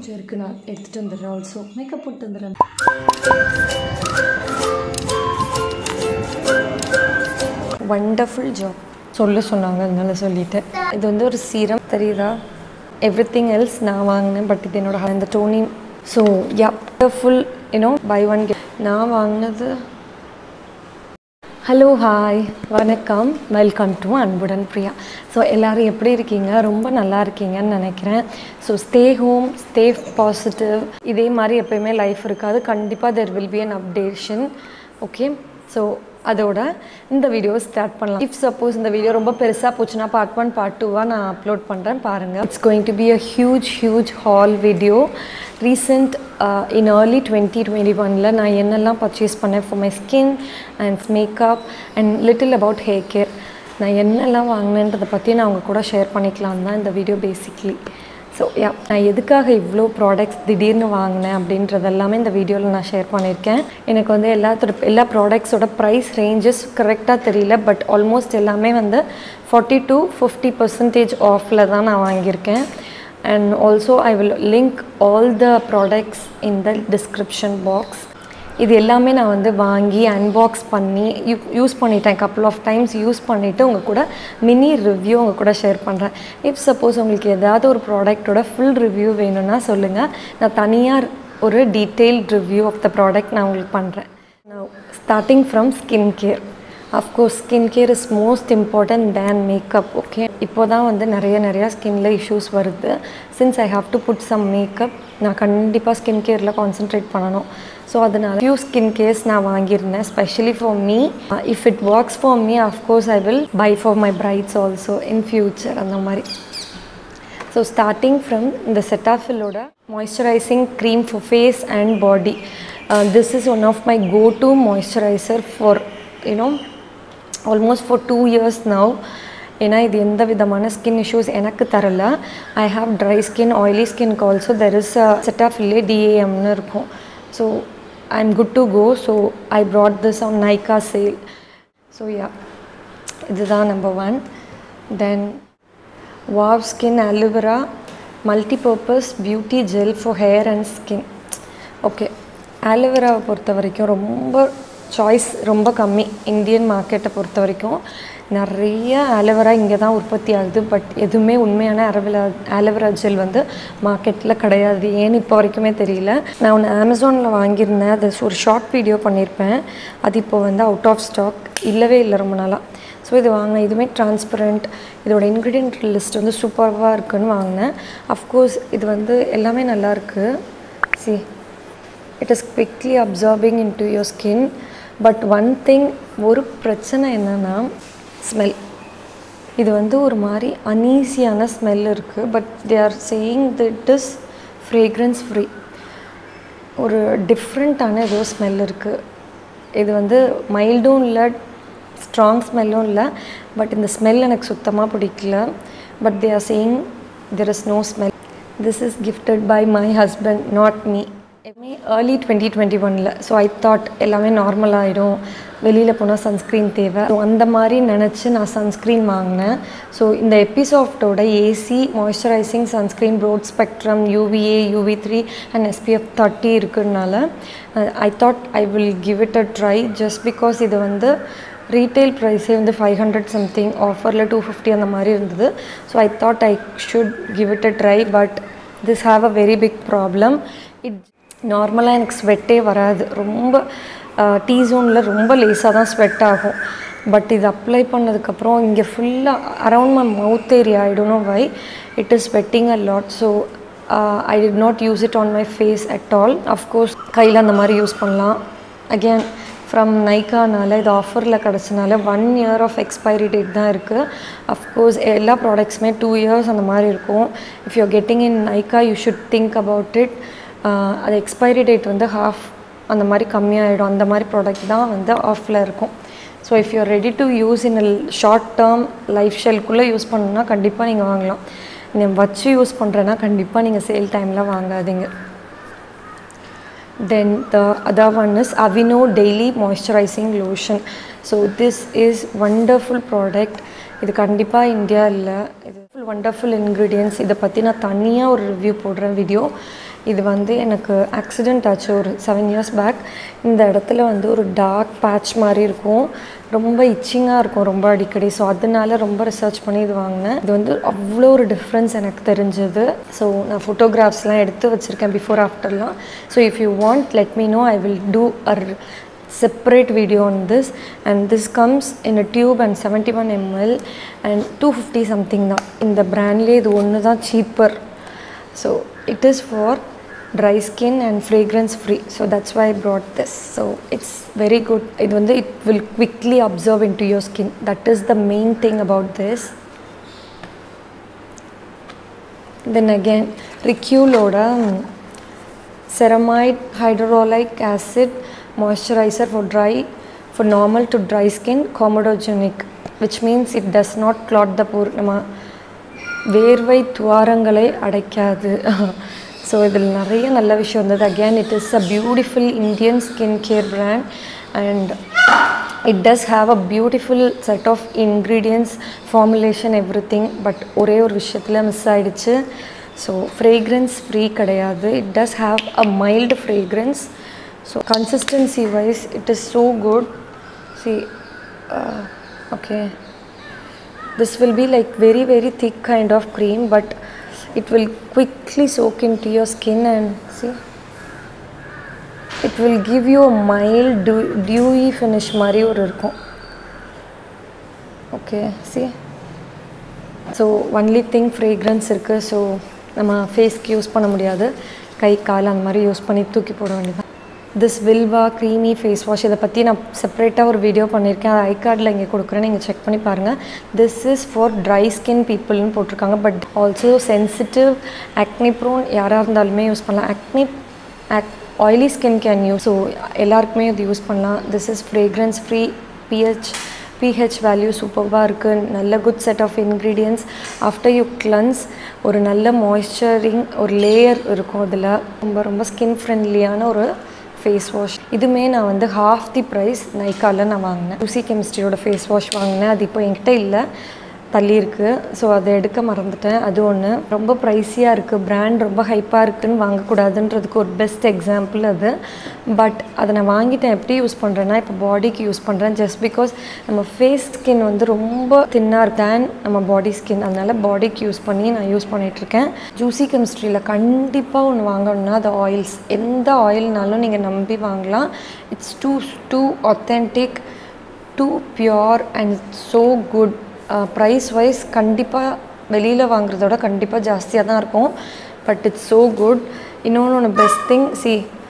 கொஞ்சம் இருக்குது நான் எடுத்துகிட்டு வந்துடுறேன் ஆல்சோ மேக்கப் போட்டு வந்துடுறேன் வண்டர்ஃபுல் ஜாப் சொல்ல சொன்னாங்க அதனால சொல்லிட்டேன் இது வந்து ஒரு சீரம் தெரியுதா எவ்ரி திங் எல்ஸ் நான் வாங்கினேன் பட் இது என்னோட இந்த Tony so yeah full you know buy one நான் வாங்கினது ஹலோ ஹாய் வணக்கம் வெல்கம் டு அன்புடன் பிரியா ஸோ எல்லோரும் எப்படி இருக்கீங்க ரொம்ப நல்லா இருக்கீங்கன்னு நினைக்கிறேன் so stay home stay positive இதே மாதிரி எப்பயுமே லைஃப் இருக்காது கண்டிப்பாக there will be an updation okay so அதோட இந்த வீடியோ ஸ்டார்ட் பண்ணலாம் இஃப் சப்போஸ் இந்த வீடியோ ரொம்ப பெருசாக போச்சுன்னா பார்ட் ஒன் பார்ட் டூவாக நான் அப்லோட் பண்ணுறேன் பாருங்கள் it's going to be a huge huge haul video recent in early twenty twenty ஒனில் நான் என்னெல்லாம் பர்ச்சேஸ் பண்ணேன் for my skin and makeup and little about hair care நான் என்னெல்லாம் வாங்கினேன்றதை பற்றி நான் உங்கள் கூட ஷேர் பண்ணிக்கலாம் தான் இந்த வீடியோ பேசிக்லி ஸோ யா நான் எதுக்காக இவ்வளோ ப்ராடக்ட்ஸ் திடீர்னு வாங்கினேன் அப்படின்றது எல்லாமே இந்த வீடியோவில் நான் ஷேர் பண்ணியிருக்கேன் எனக்கு வந்து எல்லாத்தோட எல்லா ப்ராடக்ட்ஸோட ப்ரைஸ் ரேஞ்சஸ் கரெக்டாக தெரியல பட் ஆல்மோஸ்ட் எல்லாமே வந்து ஃபார்ட்டி டு ஃபிஃப்டி பர்சன்டேஜ் ஆஃபில் தான் நான் வாங்கியிருக்கேன் and also I will link all the products in the description box இது எல்லாமே நான் வந்து வாங்கி அன்பாக்ஸ் பண்ணி யூ யூஸ் பண்ணிட்டேன் கப்புள் ஆஃப் டைம்ஸ் யூஸ் பண்ணிவிட்டு உங்கள் கூட மினி ரிவ்யூ உங்கள் கூட ஷேர் பண்ணுறேன் இஃப் சப்போஸ் உங்களுக்கு ஏதாவது ஒரு ப்ராடக்ட்டோட ஃபுல் ரிவ்யூ வேணும்னா சொல்லுங்கள் நான் தனியாக ஒரு detailed review of the product நான் உங்களுக்கு பண்ணுறேன் நான் starting from skin care of course skin care is most important then makeup okay இப்போ தான் வந்து நிறைய நிறையா ஸ்கின்ல இஷ்யூஸ் வருது since I have to put some makeup நான் கண்டிப்பாக ஸ்கின் கேரில் கான்சென்ட்ரேட் பண்ணணும் ஸோ அதனால் ஃபியூ ஸ்கின் கேர்ஸ் நான் வாங்கியிருந்தேன் specially for me if it works for me of course I will buy for my பிரைட்ஸ் ஆல்சோ இன் ஃபியூச்சர் அந்த மாதிரி ஸோ ஸ்டார்டிங் ஃப்ரம் இந்த செட்டாஃபிலோட moisturising cream for face and body this is one of my go to moisturiser for you know almost for two years now ஏன்னா இது எந்த விதமான skin issues எனக்கு தரல I have dry skin oily ஸ்கின்க்கு also there is a செட்டாஃபில்லே டிஏஎம்னு இருக்கும் so I am good to go so I brought this on Nykaa sale so yeah இதுதான் number one then wow skin aloe vera multipurpose beauty gel for hair and skin okay ஆலோவேராவை பொறுத்த வரைக்கும் ரொம்ப choice ரொம்ப கம்மி இந்தியன் மார்க்கெட்டை பொறுத்த வரைக்கும் நிறைய ஆலோவேரா இங்கே தான் உற்பத்தி ஆகுது பட் எதுவுமே உண்மையான அரவிலா ஆலோவேரா ஜெல் வந்து மார்க்கெட்டில் கிடையாது ஏன்னு இப்போ வரைக்குமே தெரியல நான் ஒன்று அமேசானில் வாங்கியிருந்தேன் அது ஒரு ஷார்ட் வீடியோ பண்ணியிருப்பேன் அது இப்போ வந்து அவுட் ஆஃப் ஸ்டாக் இல்லவே இல்லை ரொம்ப நாளாக ஸோ இது வாங்கினேன் இதுவுமே டிரான்ஸ்பரண்ட் இதோட இன்க்ரீடியன்ட் லிஸ்ட் வந்து சூப்பராக இருக்குன்னு வாங்கினேன் அஃப்கோர்ஸ் இது வந்து எல்லாமே நல்லாயிருக்கு see it is quickly absorbing into your skin but one thing ஒரு பிரச்சனை என்னென்னா ஸ்மெல் இது வந்து ஒரு மாதிரி அன்ஈஸியான ஸ்மெல் இருக்குது but they are saying that is fragrance free ஒரு டிஃப்ரெண்ட்டான ஏதோ ஸ்மெல் இருக்குது இது வந்து மைல்டும் இல்லை ஸ்ட்ராங் ஸ்மெல்லும் இல்லை பட் இந்த ஸ்மெல் எனக்கு சுத்தமாக பிடிக்கல but they are saying there is no smell this is gifted by my husband not me எப்பவுமே ஏர்லி டுவெண்ட்டி டுவெண்ட்டி ஒனில் ஸோ ஐ தாட் எல்லாமே நார்மல் ஆகிடும் வெளியில் போனால் சன்ஸ்க்ரீன் தேவை ஸோ அந்த மாதிரி நினச்சி நான் சன்ஸ்க்ரீன் வாங்கினேன் ஸோ இந்த எபிசோஃப்டோட AC moisturising sunscreen broad spectrum UVA UV three and SPF thirty இருக்கிறதுனால I thought I will give it a try just because இது வந்து ரீட்டைல் ப்ரைஸே வந்து ஃபைவ் ஹண்ட்ரட் சம்திங் ஆஃபரில் டூ ஃபிஃப்டி அந்த மாதிரி இருந்தது so I thought I should give it a try but this have a very big problem it நார்மலாக எனக்கு ஸ்வெட்டே வராது ரொம்ப டீ ஜோனில் ரொம்ப லேஸாக தான் ஸ்வெட் ஆகும் பட் இது அப்ளை பண்ணதுக்கப்புறம் இங்கே ஃபுல்லாக around my mouth area I don't know why it is sweating a lot so I did not use it on my face at all of course கையில் அந்த மாதிரி யூஸ் பண்ணலாம் அகேன் ஃப்ரம் நைக்கானால இது ஆஃபரில் கிடச்சனால one year of expiry date தான் இருக்குது அஃப்கோர்ஸ் எல்லா ப்ராடக்ட்ஸுமே டூ இயர்ஸ் அந்த மாதிரி இருக்கும் if you getting in Nykaa you should think about it அது எக்ஸ்பைரி டேட் வந்து ஹாஃப் அந்த மாதிரி கம்மியாகிடும் அந்த மாதிரி ப்ராடக்ட் தான் வந்து ஆஃபில் இருக்கும் so if you ready to use in short term life ஷெல்குள்ளே யூஸ் பண்ணணுன்னா கண்டிப்பாக நீங்கள் வாங்கலாம் நீங்கள் வச்சு யூஸ் பண்ணுறேன்னா கண்டிப்பாக நீங்கள் சேல் டைமில் வாங்காதீங்க then the other one is Aveeno daily moisturising lotion so this is wonderful product இது கண்டிப்பாக இந்தியா இல்லை இது ஃபுல் வண்டர்ஃபுல் இன்க்ரீடியன்ஸ் இதை பற்றி நான் தனியாக ஒரு ரிவ்யூ போடுறேன் வீடியோ இது வந்து எனக்கு ஆக்சிடெண்ட் ஆச்சு ஒரு செவன் இயர்ஸ் பேக் இந்த இடத்துல வந்து ஒரு டார்க் பேட்ச் மாதிரி இருக்கும் ரொம்ப இச்சிங்காக இருக்கும் ரொம்ப அடிக்கடி ஸோ அதனால ரொம்ப ரிசர்ச் பண்ணி இது வாங்கினேன் இது வந்து அவ்வளோ ஒரு டிஃப்ரென்ஸ் எனக்கு தெரிஞ்சது ஸோ நான் ஃபோட்டோகிராஃப்ஸ்லாம் எடுத்து வச்சுருக்கேன் பிஃபோர் ஆஃப்டர்லாம் so if you want let me know I will do a separate video on this and this comes in a tube and 71 ml and 250 something தான் இந்த பிராண்ட்லேயே இது ஒன்று தான் cheaper so it is for dry skin and fragrance free so that's why I brought this so it's very good இது வந்து it will quickly absorb into your skin that is the main thing about this then again ரிக்யூலோட ceramide hydroloric acid moisturizer for dry for normal to dry skin comedogenic which means it does not clot the pore நம்ம வேர்வை துவாரங்களை அடைக்காது so இதில் நிறைய நல்ல விஷயம் இருந்தது again it is a beautiful Indian skin care brand and it does have a beautiful set of ingredients formulation everything பட் ஒரே ஒரு விஷயத்தில் மிஸ் ஆயிடுச்சு ஸோ ஃப்ரேக்ரன்ஸ் ஃப்ரீ கிடையாது it does have a mild fragrance so consistency wise it is so good see okay this will be like very very thick kind of cream but it will quickly soak into your skin and see it will give you a mild dew- dewy finish மாதிரி ஒரு இருக்கும் okay see so only thing fragrance இருக்குது so நம்ம ஃபேஸ்க்கு use பண்ண முடியாது கை கால் அந்த மாதிரி யூஸ் பண்ணி தூக்கி போட வேண்டியது this Vilvah creamy face wash இதை பற்றி நான் செப்பரேட்டாக ஒரு வீடியோ பண்ணியிருக்கேன் அது ஐ கார்டில் இங்கே கொடுக்குறேன் நீங்கள் செக் பண்ணி பாருங்கள் this is for dry skin பீப்புள்னு போட்டிருக்காங்க but also sensitive acne prone யாராக இருந்தாலுமே யூஸ் பண்ணலாம் acne ac oily skin can use so எல்லாருக்குமே இது யூஸ் பண்ணலாம் this is fragrance free pH pH value சூப்பராக இருக்குது நல்ல good set of ingredients after you cleanse ஒரு நல்ல மாய்ஸ்சரிங் ஒரு லேயர் இருக்கும் அதில் ரொம்ப ரொம்ப ஸ்கின் ஃப்ரெண்ட்லியான ஒரு ஃபேஸ் வாஷ் இதுவுமே நான் வந்து ஹாஃப் தி ப்ரைஸ் நைக்காவில் நான் வாங்கினேன் யூசி கெமிஸ்ட்ரியோட ஃபேஸ் வாஷ் வாங்கினேன் அது இப்போ என்கிட்ட இல்லை தள்ளி இருக்குது ஸோ அதை எடுக்க மறந்துட்டேன் அது ஒன்று ரொம்ப ப்ரைஸியாக இருக்குது பிராண்ட் ரொம்ப ஹைப்பாக இருக்குதுன்னு வாங்கக்கூடாதுன்றதுக்கு ஒரு பெஸ்ட் எக்ஸாம்பிள் அது பட் அதை நான் வாங்கிட்டேன் எப்படி யூஸ் பண்ணுறேன்னா இப்போ பாடிக்கு யூஸ் பண்ணுறேன் ஜஸ்ட் பிகாஸ் நம்ம ஃபேஸ் ஸ்கின் வந்து ரொம்ப தின்னாக தேன் நம்ம பாடி ஸ்கின் அதனால் பாடிக்கு யூஸ் பண்ணி நான் யூஸ் பண்ணிகிட்ருக்கேன் ஜூசி கெமிஸ்ட்ரியில் கண்டிப்பாக ஒன்று வாங்கணும்னா அது ஆயில்ஸ் எந்த ஆயில்னாலும் நீங்கள் நம்பி வாங்கலாம் it's too too authentic too pure and so good price wise கண்டிப்பாக வெளியில் வாங்குறதோட கண்டிப்பாக ஜாஸ்தியாக தான் இருக்கும் பட் இட்ஸ் ஸோ குட் இன்னொன்று ஒன்று பெஸ்ட் திங் சி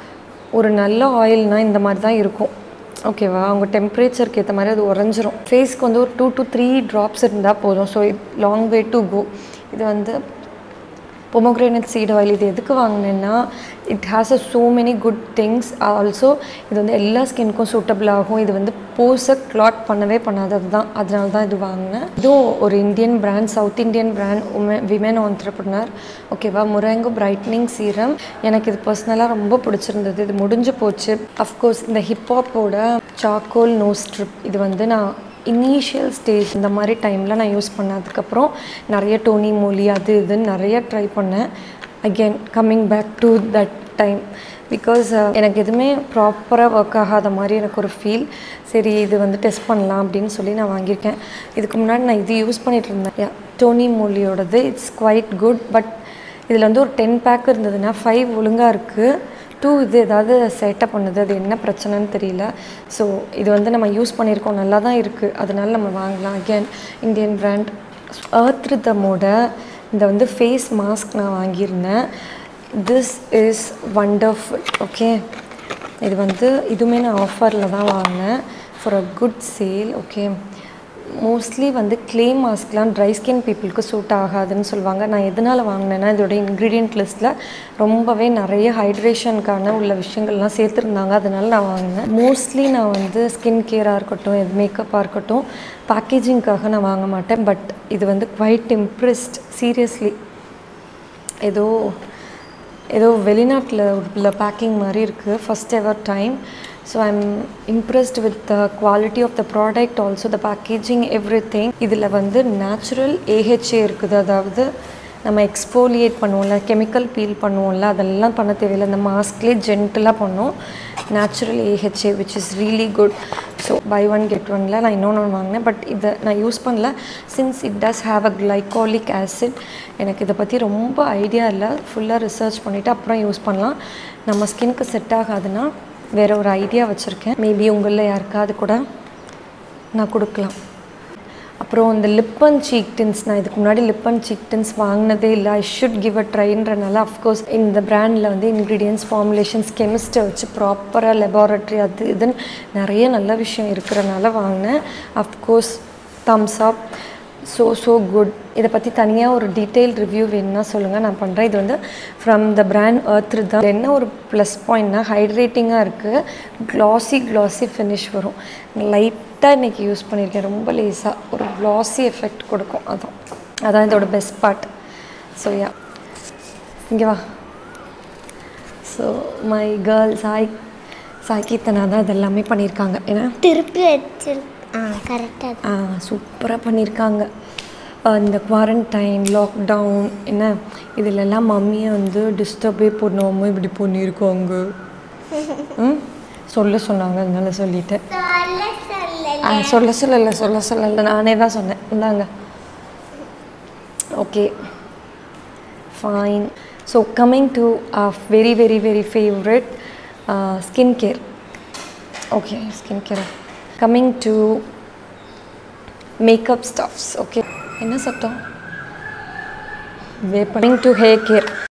ஒரு நல்ல ஆயில்னால் இந்த மாதிரி தான் இருக்கும் ஓகேவா அவங்க டெம்பரேச்சருக்கு ஏற்ற மாதிரி அது உறைஞ்சிரும் ஃபேஸ்க்கு வந்து ஒரு டூ டு த்ரீ ட்ராப்ஸ் இருந்தால் போதும் so long way to go இது வந்து பொமோக்ரேனட் சீட் ஆயில் இது எதுக்கு வாங்கினேன்னா it has a so many good things also இது வந்து எல்லா ஸ்கின்க்கும் சூட்டபிள் ஆகும் இது வந்து போஸை கிளாட் பண்ணவே பண்ணாதது தான் அதனால தான் இது வாங்கினேன் இதுவும் ஒரு Indian brand south Indian brand உமே விமன் ஆண்டர்பனர் ஓகேவா முரேங்கோ பிரைட்னிங் சீரம் எனக்கு இது பர்சனலாக ரொம்ப பிடிச்சிருந்தது இது முடிஞ்சு போச்சு அஃப்கோர்ஸ் இந்த ஹிப்ஹாப்போட சாக்கோல் நோ ஸ்ட்ரிப் இது வந்து நான் இனிஷியல் ஸ்டேஜ் இந்த மாதிரி டைமில் நான் யூஸ் பண்ணதுக்கப்புறம் நிறைய டோனி மொழி அது இதுன்னு நிறைய ட்ரை பண்ணேன் again coming back to that time because எனக்கு எதுவுமே ப்ராப்பராக ஒர்க் ஆகாத மாதிரி எனக்கு ஒரு ஃபீல் சரி இது வந்து டெஸ்ட் பண்ணலாம் அப்படின்னு சொல்லி நான் வாங்கியிருக்கேன் இதுக்கு முன்னாடி நான் இது யூஸ் பண்ணிகிட்டு இருந்தேன் யா டோனி மொழியோடது இட்ஸ் குவைட் குட் பட் இதில் வந்து ஒரு டென் பேக் இருந்ததுன்னா ஃபைவ் ஒழுங்காக இருக்குது டூ இது ஏதாவது சேட்டை பண்ணுது அது என்ன பிரச்சனைன்னு தெரியல ஸோ இது வந்து நம்ம யூஸ் பண்ணியிருக்கோம் நல்லா தான் இருக்குது அதனால நம்ம வாங்கலாம் அகேன் இந்தியன் பிராண்ட் earth ரிதமோட இந்த வந்து ஃபேஸ் மாஸ்க் நான் வாங்கியிருந்தேன் திஸ் இஸ் வண்டர்ஃபுல் ஓகே இது வந்து இதுவுமே நான் ஆஃபரில் தான் வாங்கினேன் for a good sale okay mostly வந்து க்ளே மாஸ்க்லாம் ட்ரை ஸ்கின் பீப்புளுக்கு சூட் ஆகாதுன்னு சொல்லுவாங்க நான் எதனால் வாங்கினேன்னா இதோட இன்க்ரீடியன்ட் லிஸ்ட்டில் ரொம்பவே நிறைய ஹைட்ரேஷனுக்கான உள்ள விஷயங்கள்லாம் சேர்த்துருந்தாங்க அதனால நான் வாங்கினேன் மோஸ்ட்லி நான் வந்து ஸ்கின் கேராக இருக்கட்டும் இது மேக்கப்பாக இருக்கட்டும் பேக்கேஜிங்க்காக நான் வாங்க மாட்டேன் பட் இது வந்து குவைட் இம்ப்ரெஸ்ட் சீரியஸ்லி ஏதோ ஏதோ வெளிநாட்டில் உள்ள பேக்கிங் மாதிரி இருக்குது first ever time so I'm impressed with the quality of the product also the packaging everything இதில் வந்து நேச்சுரல் ஏஹெச்ஏ இருக்குது அதாவது நம்ம எக்ஸ்போலியேட் பண்ணுவோம்ல கெமிக்கல் பீல் பண்ணுவோம்ல அதெல்லாம் பண்ண தேவையில்லை இந்த மாஸ்க்லேயே ஜென்டலாக பண்ணோம் natural AHA which is really good so buy one get ஒனில் நான் இன்னொன்று ஒன்று வாங்கினேன் பட் இதை நான் யூஸ் பண்ணல since it does have a glycolic acid எனக்கு இதை பற்றி ரொம்ப ஐடியா இல்லை ஃபுல்லாக ரிசர்ச் பண்ணிவிட்டு அப்புறம் யூஸ் பண்ணலாம் நம்ம ஸ்கின்க்கு செட் ஆகாதுன்னா வேற ஒரு ஐடியா வச்சுருக்கேன் மேபி உங்களில் யாருக்காவது கூட நான் கொடுக்கலாம் அப்புறம் இந்த லிப் அண்ட் சீக் டின்ஸ் நான் இதுக்கு முன்னாடி லிப் அண்ட் சீக் டின்ஸ் வாங்கினதே இல்லை ஐ ஷுட் கிவ் அ ட்ரைன்றனால அஃப்கோர்ஸ் இந்த பிராண்டில் வந்து இன்க்ரீடியன்ஸ் ஃபார்முலேஷன்ஸ் கெமிஸ்ட்டை வச்சு ப்ராப்பராக லெபார்ட்ரி அது இதுன்னு நிறைய நல்ல விஷயம் இருக்கிறனால வாங்கினேன் of course thumbs up so so good இதை பற்றி தனியாக ஒரு டீட்டெயில் ரிவ்யூ வேணும்னா சொல்லுங்கள் நான் பண்ணுறேன் இது வந்து ஃப்ரம் த பிராண்ட் earth தான் என்ன ஒரு ப்ளஸ் பாயிண்ட்னா ஹைட்ரேட்டிங்காக இருக்குது க்ளாஸி க்ளாஸி ஃபினிஷ் வரும் லைட்டாக இன்றைக்கி யூஸ் பண்ணியிருக்கேன் ரொம்ப லேஸாக ஒரு க்ளாஸி எஃபெக்ட் கொடுக்கும் அதான் அதான் இதோட பெஸ்ட் பார்ட் ஸோ யா இங்கே வா so my girl Sai Sai Keerthana தான் இது எல்லாமே பண்ணியிருக்காங்க ஏன்னா திருப்பி வச்சிரு ஆ கரெக்டாக சூப்பராக பண்ணியிருக்காங்க அஹ் இந்த குவாரண்டைன் லாக்டவுன் என்ன இதிலெல்லாம் மம்மியை வந்து டிஸ்டர்பே பண்ணாமல் இப்படி பண்ணியிருக்காங்க ம் சொல்ல சொன்னாங்க அதனால சொல்லிட்டேன் சொல்ல சொல்ல ஆ சொல்ல சொல்லலை சொல்ல சொல்லலை நானே தான் சொன்னேன் இந்தாங்க okay fine so coming to very very very favourite skin care okay skin care coming to makeup stuffs okay என்ன சத்தம் கம்மிங் டு ஹேர் கேர்